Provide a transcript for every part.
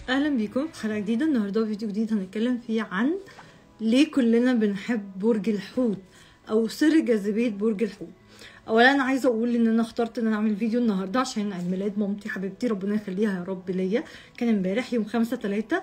اهلا بيكم في حلقه جديده النهارده فيديو جديد هنتكلم فيه عن ليه كلنا بنحب برج الحوت او سر جاذبيه برج الحوت اولا انا عايزه اقول ان انا اخترت ان انا اعمل فيديو النهارده عشان عيد ميلاد مامتي حبيبتي ربنا يخليها يا رب ليا كان امبارح يوم 5 3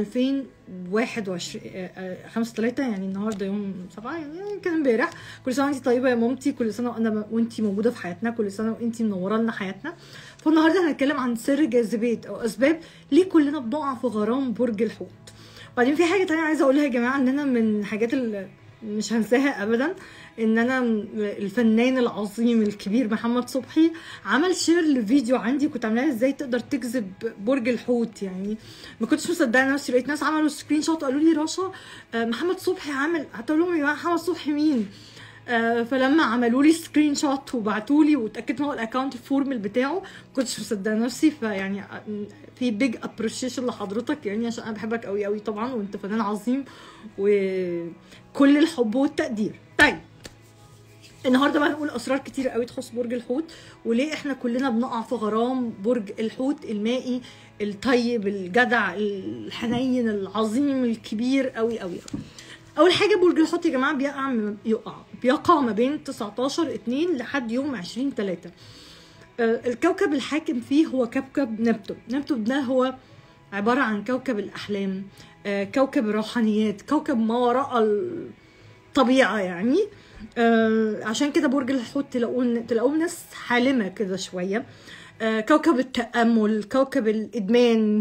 2021 5 3 يعني النهارده يوم 7 يعني كان امبارح كل سنه وانت طيبه يا مامتي كل سنه وانا وانت موجوده في حياتنا كل سنه وانت منوره لنا حياتنا فالنهارده هنتكلم عن سر جاذبيه او اسباب ليه كلنا بنقع في غرام برج الحوت وبعدين في حاجه تانية عايزه اقولها يا جماعه ان انا من الحاجات اللي مش هنساها ابدا ان انا الفنان العظيم الكبير محمد صبحي عمل شير لفيديو عندي كنت عاملاها ازاي تقدر تجذب برج الحوت يعني ما كنتش مصدقه نفسي لقيت ناس عملوا سكرين شوت قالوا لي رشا محمد صبحي عامل هتقول لهم يا جماعه محمد صبحي مين آه فلما عملوا لي سكرين شوت وبعتوا لي واتاكدت ان هو الاكونت الفورمال بتاعه ما كنتش مصدقه نفسي فيعني في بيج ابريشيشن لحضرتك يعني عشان انا بحبك قوي قوي طبعا وانت فنان عظيم وكل الحب والتقدير طيب النهارده بقى هنقول اسرار كتير قوي تخص برج الحوت وليه احنا كلنا بنقع في غرام برج الحوت المائي الطيب الجدع الحنين العظيم الكبير قوي قوي اول حاجه برج الحوت يا جماعه بيقع يقع بيقع ما بين 19 2 لحد يوم 20 3 الكوكب الحاكم فيه هو كوكب نبتون نبتون ده هو عباره عن كوكب الاحلام كوكب الروحانيات كوكب ما وراء الطبيعه يعني عشان كده برج الحوت تلاقوه تلاقوه ناس حالمه كده شويه كوكب التامل كوكب الادمان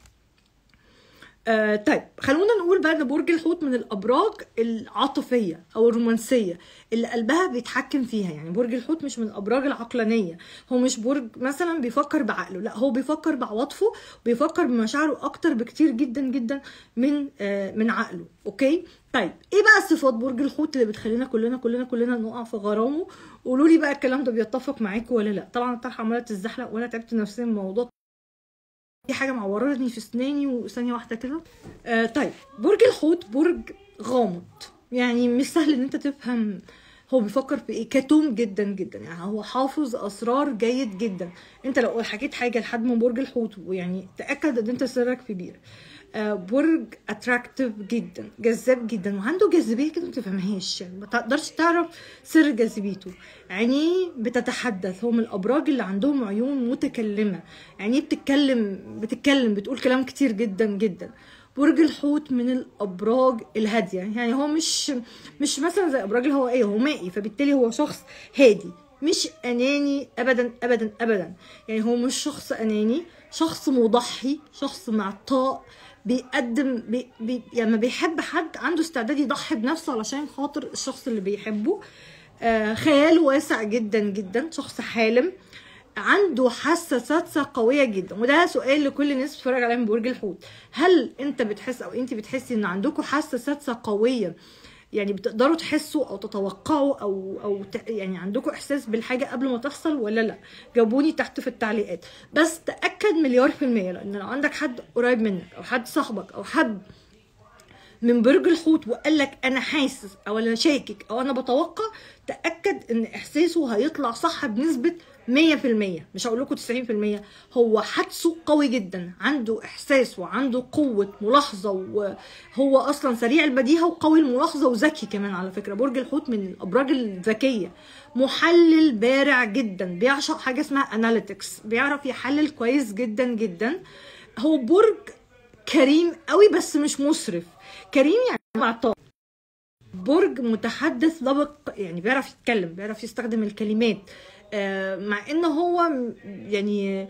آه طيب خلونا نقول بقى ان برج الحوت من الابراج العاطفيه او الرومانسيه اللي قلبها بيتحكم فيها يعني برج الحوت مش من الابراج العقلانيه هو مش برج مثلا بيفكر بعقله لا هو بيفكر بعواطفه بيفكر بمشاعره اكتر بكتير جدا جدا من آه من عقله اوكي طيب ايه بقى صفات برج الحوت اللي بتخلينا كلنا كلنا كلنا نقع في غرامه قولوا لي بقى الكلام ده بيتفق معاكم ولا لا طبعا الطرحه عماله تتزحلق وانا تعبت نفسيا من الموضوع في حاجه معورتني في اسناني وثانيه واحده كده آه طيب برج الحوت برج غامض يعني مش سهل ان انت تفهم هو بيفكر في ايه كتوم جدا جدا يعني هو حافظ اسرار جيد جدا انت لو حكيت حاجه لحد من برج الحوت ويعني تاكد ان انت سرك كبير آه برج اتراكتيف جدا جذاب جدا وعنده جاذبيه كده ما تفهمهاش يعني ما تقدرش تعرف سر جاذبيته عينيه بتتحدث هو من الابراج اللي عندهم عيون متكلمه عينيه بتتكلم بتتكلم بتقول كلام كتير جدا جدا برج الحوت من الابراج الهاديه يعني هو مش مش مثلا زي ابراج الهوائيه هو مائي فبالتالي هو شخص هادي مش اناني ابدا ابدا ابدا يعني هو مش شخص اناني شخص مضحي شخص معطاء بيقدم بي بي يعني لما بيحب حد عنده استعداد يضحي بنفسه علشان خاطر الشخص اللي بيحبه آه خياله واسع جدا جدا شخص حالم عنده حاسه سادسه قويه جدا وده سؤال لكل الناس بتتفرج عليها من برج الحوت هل انت بتحس او انت بتحسي ان عندكم حاسه سادسه قويه يعني بتقدروا تحسوا او تتوقعوا او او يعني عندكم احساس بالحاجه قبل ما تحصل ولا لا جاوبوني تحت في التعليقات بس تاكد مليار في الميه لان لو عندك حد قريب منك او حد صاحبك او حد من برج الحوت وقال لك انا حاسس او انا شاكك او انا بتوقع تاكد ان احساسه هيطلع صح بنسبه 100% مش هقول لكم 90% هو حدسه قوي جدا عنده احساس وعنده قوه ملاحظه وهو اصلا سريع البديهه وقوي الملاحظه وذكي كمان على فكره برج الحوت من الابراج الذكيه محلل بارع جدا بيعشق حاجه اسمها اناليتكس بيعرف يحلل كويس جدا جدا هو برج كريم قوي بس مش مسرف كريم يعني معطاء برج متحدث لبق يعني بيعرف يتكلم بيعرف يستخدم الكلمات مع ان هو يعني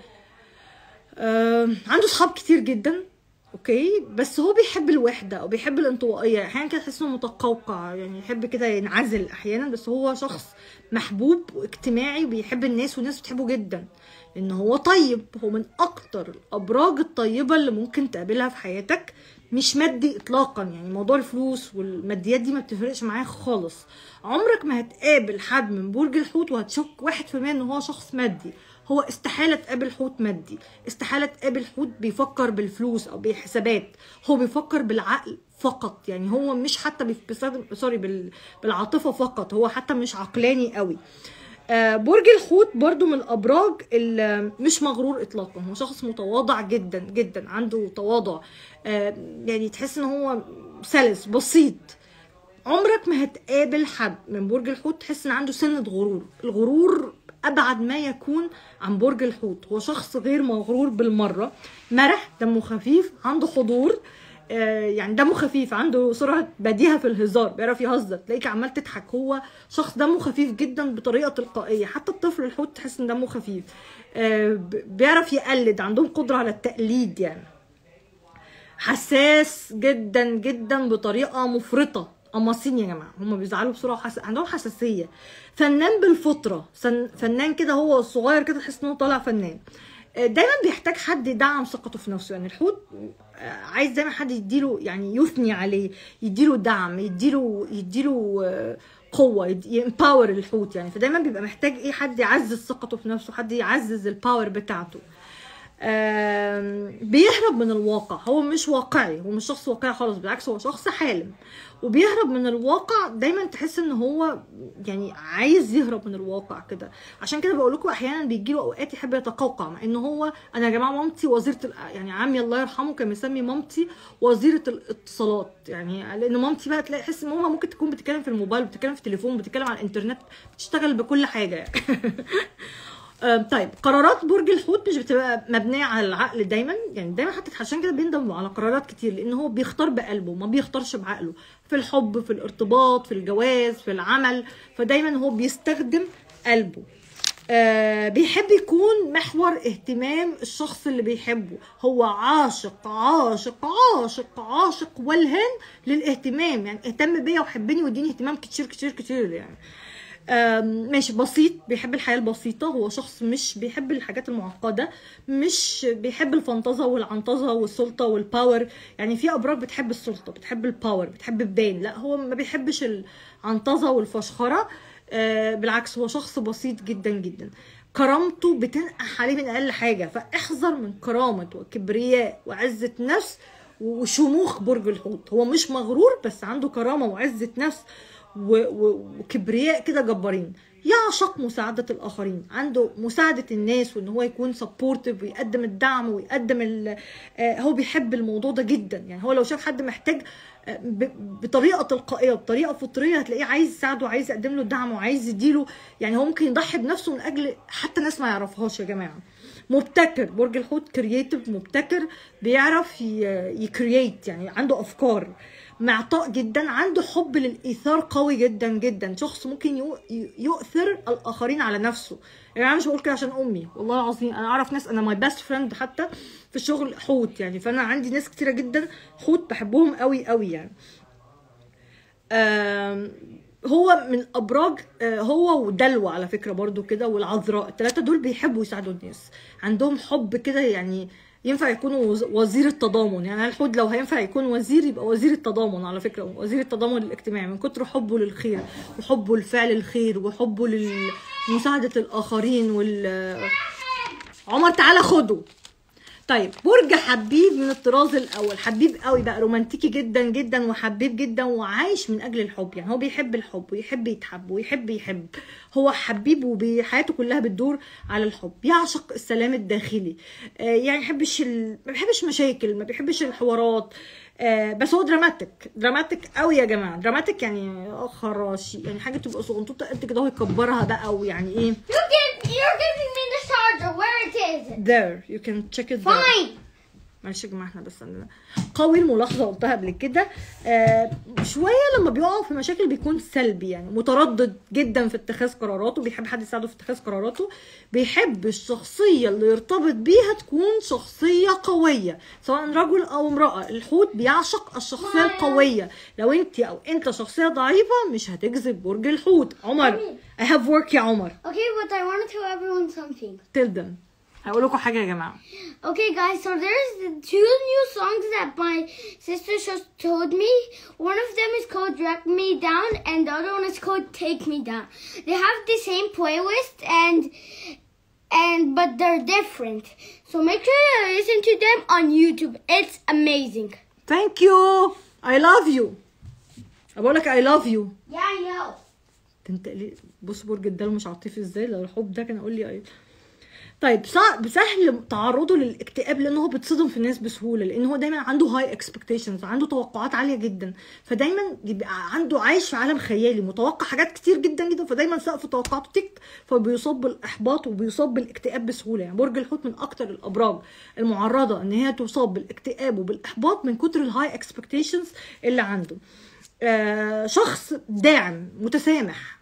عنده صحاب كتير جدا اوكي بس هو بيحب الوحده او بيحب الانطوائيه احيانا كده تحس انه متقوقع يعني يحب كده ينعزل احيانا بس هو شخص محبوب واجتماعي وبيحب الناس والناس بتحبه جدا لان هو طيب هو من اكتر الابراج الطيبه اللي ممكن تقابلها في حياتك مش مادي اطلاقا يعني موضوع الفلوس والماديات دي ما بتفرقش معاه خالص عمرك ما هتقابل حد من برج الحوت وهتشك واحد في المية ان هو شخص مادي هو استحالة تقابل حوت مادي استحالة تقابل حوت بيفكر بالفلوس او بحسابات هو بيفكر بالعقل فقط يعني هو مش حتى بيستخدم سوري بالعاطفة فقط هو حتى مش عقلاني قوي آه، برج الحوت برضو من الابراج اللي مش مغرور اطلاقا هو شخص متواضع جدا جدا عنده تواضع آه، يعني تحس ان هو سلس بسيط عمرك ما هتقابل حد من برج الحوت تحس ان عنده سنة غرور الغرور ابعد ما يكون عن برج الحوت هو شخص غير مغرور بالمره مرح دمه خفيف عنده حضور آه، يعني دمه خفيف عنده سرعه بديهه في الهزار بيعرف يهزر تلاقيك عمال تضحك هو شخص دمه خفيف جدا بطريقه تلقائيه حتى الطفل الحوت تحس ان دمه خفيف آه، ب- بيعرف يقلد عندهم قدره على التقليد يعني حساس جدا جدا بطريقه مفرطه قماصين يا جماعه هم بيزعلوا بسرعه وحس... عندهم حساسيه فنان بالفطره سن... فنان كده هو صغير كده تحس انه طالع فنان آه، دايما بيحتاج حد يدعم ثقته في نفسه يعني الحوت آه، عايز دايما حد يديله يعني يثني عليه يديله دعم يديله يديله آه، قوه يمباور الحوت يعني فدايما بيبقى محتاج ايه حد يعزز ثقته في نفسه حد يعزز الباور بتاعته آم، بيهرب من الواقع هو مش واقعي هو مش شخص واقعي خالص بالعكس هو شخص حالم وبيهرب من الواقع دايما تحس ان هو يعني عايز يهرب من الواقع كده عشان كده بقول لكم احيانا بيجي له اوقات يحب يتقوقع مع ان هو انا يا جماعه مامتي وزيره ال- يعني عمي الله يرحمه كان مسمي مامتي وزيره الاتصالات يعني لان مامتي بقى تلاقي تحس ان ماما ممكن تكون بتتكلم في الموبايل بتتكلم في التليفون بتتكلم على الانترنت بتشتغل بكل حاجه يعني آم، طيب قرارات برج الحوت مش بتبقى مبنيه على العقل دايما يعني دايما حتى عشان كده بيندم على قرارات كتير لان هو بيختار بقلبه ما بيختارش بعقله في الحب في الارتباط في الجواز في العمل فدايما هو بيستخدم قلبه آه بيحب يكون محور اهتمام الشخص اللي بيحبه هو عاشق عاشق عاشق عاشق والهن للاهتمام يعني اهتم بيا وحبني واديني اهتمام كتير كتير كتير يعني آم، ماشي بسيط بيحب الحياة البسيطة هو شخص مش بيحب الحاجات المعقدة مش بيحب الفنطزة والعنطزة والسلطة والباور يعني في أبراج بتحب السلطة بتحب الباور بتحب البين لا هو ما بيحبش العنطزة والفشخرة آه، بالعكس هو شخص بسيط جدا جدا كرامته بتنقح عليه من أقل حاجة فاحذر من كرامة وكبرياء وعزة نفس وشموخ برج الحوت هو مش مغرور بس عنده كرامة وعزة نفس و- و- وكبرياء كده جبارين يعشق مساعدة الآخرين عنده مساعدة الناس وإن هو يكون سبورتيف ويقدم الدعم ويقدم ال- آه، هو بيحب الموضوع ده جدا يعني هو لو شاف حد محتاج آه، ب- بطريقة تلقائية بطريقة فطرية هتلاقيه عايز يساعده وعايز يقدم له الدعم وعايز يديله يعني هو ممكن يضحي بنفسه من أجل حتى ناس ما يعرفهاش يا جماعة مبتكر برج الحوت كرييتيف مبتكر بيعرف يكرييت يعني عنده افكار معطاء جدا عنده حب للايثار قوي جدا جدا شخص ممكن يو- يؤثر الاخرين على نفسه يعني انا مش بقول كده عشان امي والله العظيم انا اعرف ناس انا ماي بيست فريند حتى في الشغل حوت يعني فانا عندي ناس كتيره جدا حوت بحبهم قوي قوي يعني آم، هو من ابراج آه، هو ودلوة على فكره برضو كده والعذراء الثلاثه دول بيحبوا يساعدوا الناس عندهم حب كده يعني ينفع يكونوا وز- وزير التضامن يعني الحوت لو هينفع يكون وزير يبقى وزير التضامن على فكره وزير التضامن الاجتماعي من كتر حبه للخير وحبه لفعل الخير وحبه لمساعده الاخرين وال عمر تعالى خده طيب برج حبيب من الطراز الاول حبيب قوي بقى رومانتيكي جدا جدا وحبيب جدا وعايش من اجل الحب يعني هو بيحب الحب ويحب يتحب ويحب يحب هو حبيب وحياته كلها بتدور على الحب يعشق السلام الداخلي آه يعني ما بيحبش ال... ما بيحبش مشاكل ما بيحبش الحوارات آه بس هو دراماتيك دراماتيك قوي يا جماعه دراماتيك يعني خراشي يعني حاجه تبقى صغنطوطه قد كده هو يكبرها بقى ويعني ايه You give, you're giving me the charger. Where it is? there you can check it there. Fine. معلش يا جماعه احنا بس عندنا قوي الملاحظه قلتها قبل كده آه شويه لما بيقعوا في مشاكل بيكون سلبي يعني متردد جدا في اتخاذ قراراته بيحب حد يساعده في اتخاذ قراراته بيحب الشخصيه اللي يرتبط بيها تكون شخصيه قويه سواء رجل او امراه الحوت بيعشق الشخصيه القويه لو انت او انت شخصيه ضعيفه مش هتجذب برج الحوت عمر I have work يا عمر Okay, but I want to tell everyone something. tell them هقول لكم حاجه يا جماعه Okay, guys, so there's the two new songs that my sister just told me. One of them is called Drag Me Down, and the other one is called Take Me Down. They have the same playlist, and and but they're different. So make sure you listen to them on YouTube. It's amazing. Thank you. I love you. بقول لك I love you. Yeah, I know. انت ليه بص برج الدلو مش عاطفي ازاي لو الحب ده كان اقول لي ايوه طيب صعب سهل تعرضه للاكتئاب لان هو بيتصدم في الناس بسهوله لان هو دايما عنده هاي اكسبكتيشنز عنده توقعات عاليه جدا فدايما بيبقى عنده عايش في عالم خيالي متوقع حاجات كتير جدا جدا فدايما سقف توقعاته تك فبيصاب بالاحباط وبيصاب بالاكتئاب بسهوله يعني برج الحوت من اكتر الابراج المعرضه ان هي تصاب بالاكتئاب وبالاحباط من كتر الهاي اكسبكتيشنز اللي عنده آه شخص داعم متسامح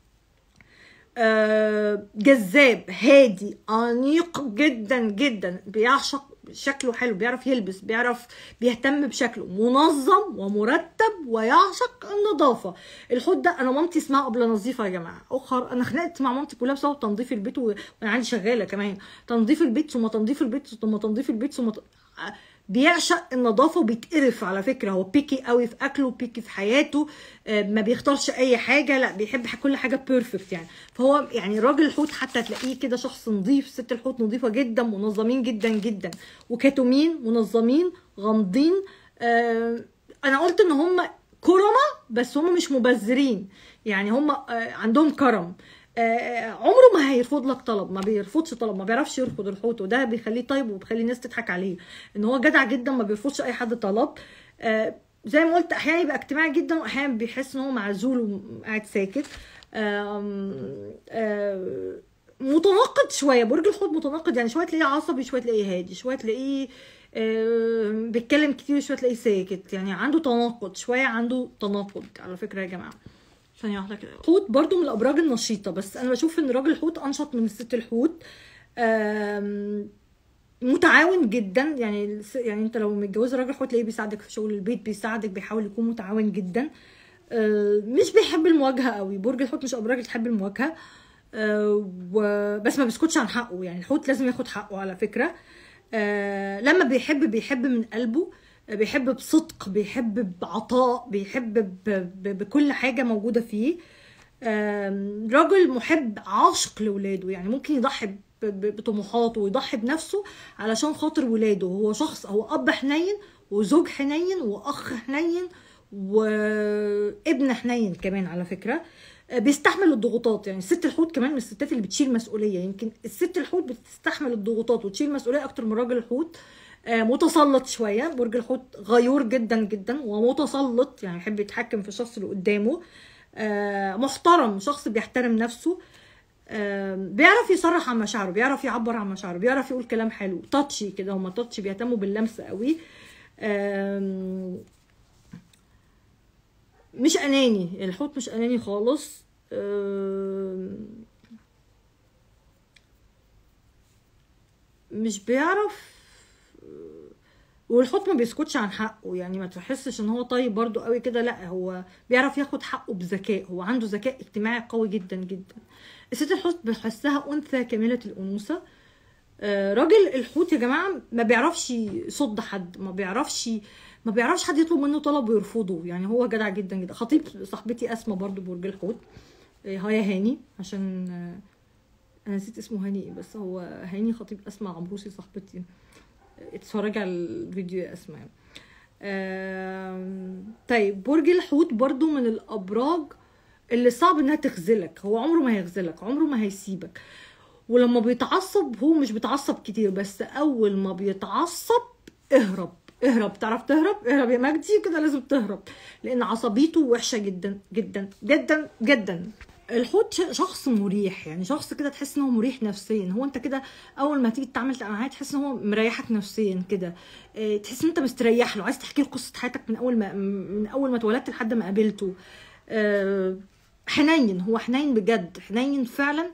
آه، جذاب هادي انيق جدا جدا بيعشق شكله حلو بيعرف يلبس بيعرف بيهتم بشكله منظم ومرتب ويعشق النظافه الحوت ده انا مامتي اسمها قبل نظيفه يا جماعه اخر انا خنقت مع مامتي كلها بسبب تنظيف البيت و- وانا عندي شغاله كمان تنظيف البيت ثم تنظيف البيت ثم تنظيف البيت ثم ت... بيعشق النظافه وبيتقرف على فكره هو بيكي قوي في اكله بيكي في حياته آه، ما بيختارش اي حاجه لا بيحب كل حاجه بيرفكت يعني فهو يعني راجل الحوت حتى تلاقيه كده شخص نظيف ست الحوت نظيفه جدا منظمين جدا جدا وكاتومين منظمين غامضين آه، انا قلت ان هم كرمه بس هم مش مبذرين يعني هم آه، عندهم كرم آه، عمره ما هيرفض لك طلب ما بيرفضش طلب ما بيعرفش يرفض الحوت وده بيخليه طيب وبيخلي الناس تضحك عليه ان هو جدع جدا ما بيرفضش اي حد طلب آه، زي ما قلت احيانا يبقى اجتماعي جدا واحيانا بيحس ان هو معزول وقاعد ساكت آم، آه، متناقض شويه برج الحوت متناقض يعني شويه تلاقيه عصبي شويه تلاقيه هادي شويه تلاقيه آه، بيتكلم كتير شويه تلاقيه ساكت يعني عنده تناقض شويه عنده تناقض على فكره يا جماعه ثانية واحدة كده الحوت برضو من الأبراج النشيطة بس أنا بشوف إن راجل الحوت أنشط من الست الحوت آم، متعاون جدا يعني الس- يعني انت لو متجوزه راجل حوت تلاقيه بيساعدك في شغل البيت بيساعدك بيحاول يكون متعاون جدا آه، مش بيحب المواجهه قوي برج الحوت مش ابراج اللي تحب المواجهه آه، و- بس ما بيسكتش عن حقه يعني الحوت لازم ياخد حقه على فكره آه، لما بيحب بيحب من قلبه آه، بيحب بصدق بيحب بعطاء بيحب ب- ب- بكل حاجه موجوده فيه آم، راجل محب عاشق لولاده يعني ممكن يضحي ب- ب- بطموحاته ويضحي بنفسه علشان خاطر ولاده هو شخص هو اب حنين وزوج حنين واخ حنين وابن حنين كمان على فكره آه، بيستحمل الضغوطات يعني الست الحوت كمان من الستات اللي بتشيل مسؤوليه يمكن الست الحوت بتستحمل الضغوطات وتشيل مسؤوليه اكتر من راجل الحوت آه، متسلط شويه برج الحوت غيور جدا جدا ومتسلط يعني يحب يتحكم في الشخص اللي قدامه آه، محترم شخص بيحترم نفسه آه، بيعرف يصرح عن مشاعره بيعرف يعبر عن مشاعره بيعرف يقول كلام حلو تاتشي كده هما تاتشي بيهتموا باللمس قوي آم، مش اناني الحوت مش اناني خالص آم، مش بيعرف والحوت ما بيسكتش عن حقه يعني ما تحسش ان هو طيب برضو قوي كده لا هو بيعرف ياخد حقه بذكاء هو عنده ذكاء اجتماعي قوي جدا جدا الست الحوت بحسها انثى كامله الانوثه آه، راجل الحوت يا جماعه ما بيعرفش يصد حد ما بيعرفش ما بيعرفش حد يطلب منه طلب ويرفضه يعني هو جدع جدا جدا خطيب صاحبتي اسماء برضو برج الحوت آه، هيا هاني عشان آه، انا نسيت اسمه هاني ايه بس هو هاني خطيب اسماء عمروسي صاحبتي اتفرجي على الفيديو يا اسماء آم، طيب برج الحوت برضو من الابراج اللي صعب انها تخذلك هو عمره ما هيخذلك عمره ما هيسيبك ولما بيتعصب هو مش بيتعصب كتير بس اول ما بيتعصب اهرب اهرب تعرف تهرب اهرب يا مجدي كده لازم تهرب لان عصبيته وحشه جدا جدا جدا جدا الحوت ش- شخص مريح يعني شخص كده تحس ان هو مريح نفسيا هو انت كده اول ما تيجي تتعامل معاه تحس ان هو مريحك نفسيا كده اه، تحس ان انت مستريح له عايز تحكي له قصه حياتك من اول ما من اول ما اتولدت لحد ما قابلته اه، حنين هو حنين بجد حنين فعلا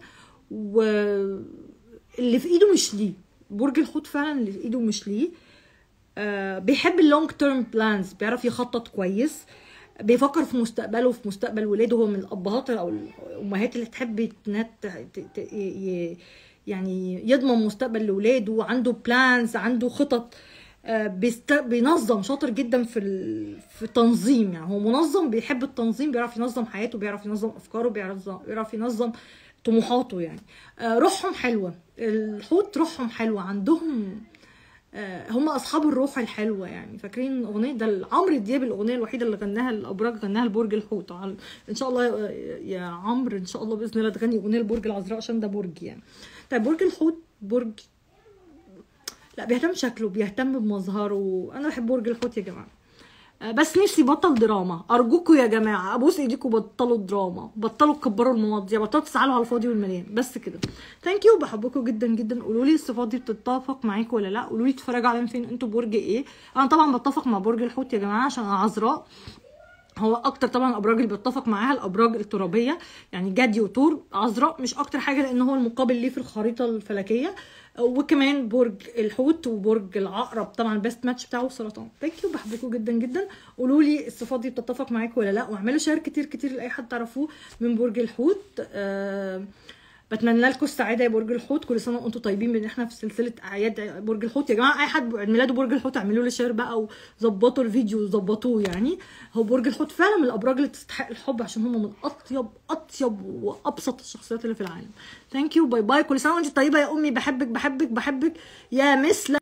واللي في ايده مش ليه برج الحوت فعلا اللي في ايده مش ليه آه، بيحب اللونج تيرم بلانز بيعرف يخطط كويس بيفكر في مستقبله وفي مستقبل ولاده هو من الابهات او الامهات اللي تحب انها ت- ت- ت- ي- يعني يضمن مستقبل لاولاده عنده بلانز عنده خطط آه، بيست... بينظم شاطر جدا في ال... في التنظيم يعني هو منظم بيحب التنظيم بيعرف ينظم حياته بيعرف ينظم افكاره بيعرف بيعرف ينظم طموحاته يعني آه، روحهم حلوه الحوت روحهم حلوه عندهم آه، هم اصحاب الروح الحلوه يعني فاكرين اغنيه ده عمرو دياب الاغنيه الوحيده اللي غناها الابراج غناها لبرج الحوت عل- ان شاء الله يا- يا عمرو ان شاء الله باذن الله تغني اغنيه لبرج العذراء عشان ده برج يعني طيب برج الحوت برج لا بيهتم شكله بيهتم بمظهره انا بحب برج الحوت يا جماعه آه، بس نفسي بطل دراما ارجوكوا يا جماعه ابوس ايديكم بطلوا دراما بطلوا تكبروا المواضيع بطلوا تسعلوا على الفاضي والمليان بس كده ثانك يو بحبكم جدا جدا قولوا لي الصفات دي بتتفق معاكم ولا لا قولوا لي تتفرجوا على فين انتوا برج ايه انا طبعا بتفق مع برج الحوت يا جماعه عشان انا عذراء هو اكتر طبعا الابراج اللي بتفق معاها الابراج الترابيه يعني جدي وتور عذراء مش اكتر حاجه لان هو المقابل ليه في الخريطه الفلكيه وكمان برج الحوت وبرج العقرب طبعا البيست ماتش بتاعه السرطان ثانك يو بحبكم جدا جدا قولوا لي الصفات دي بتتفق معاكم ولا لا واعملوا شير كتير كتير لاي حد تعرفوه من برج الحوت آه بتمنى لكم السعاده يا برج الحوت كل سنه وانتم طيبين بان احنا في سلسله اعياد برج الحوت يا جماعه اي حد عيد ميلاده برج الحوت اعملوا له شير بقى وظبطوا الفيديو وظبطوه يعني هو برج الحوت فعلا من الابراج اللي تستحق الحب عشان هم من اطيب اطيب وابسط الشخصيات اللي في العالم ثانك يو باي باي كل سنه وانت طيبه يا امي بحبك بحبك بحبك يا مثل